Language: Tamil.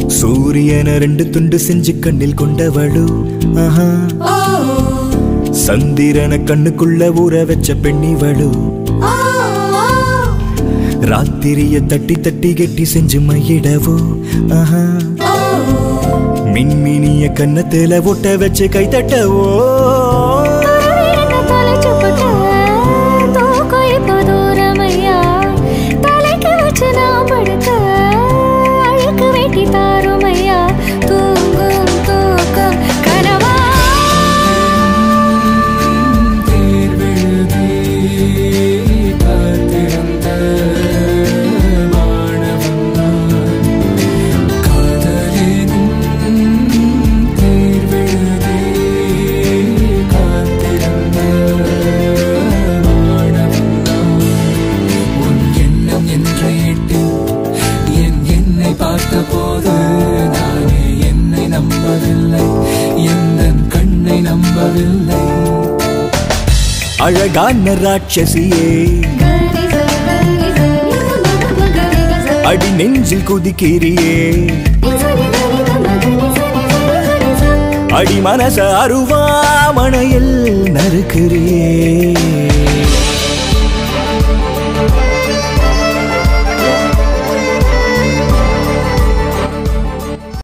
சூரியன ரெண்டு துண்டு செஞ்சு கண்ணில் கொண்டவளு ஆஹா சந்திரன கண்ணுக்குள்ள ஊற வச்ச பெண்ணிவளு ராத்திரிய தட்டி தட்டி கெட்டி செஞ்சு மையிடவோ ஆஹா மின்மினிய கன்னத்துல ஒட்ட வச்சு கை தட்டவோ உன் எண்ணம் என்று இட்டு என் என்னை பார்த்தபோது நானே என்னை நம்பவில்லை எந்த கண்ணை நம்பவில்லை அழகான ராட்சசியே அடி நெஞ்சில் குதிக்கிறியே அடி மனச அருவாமணையில் நறுக்கிறியே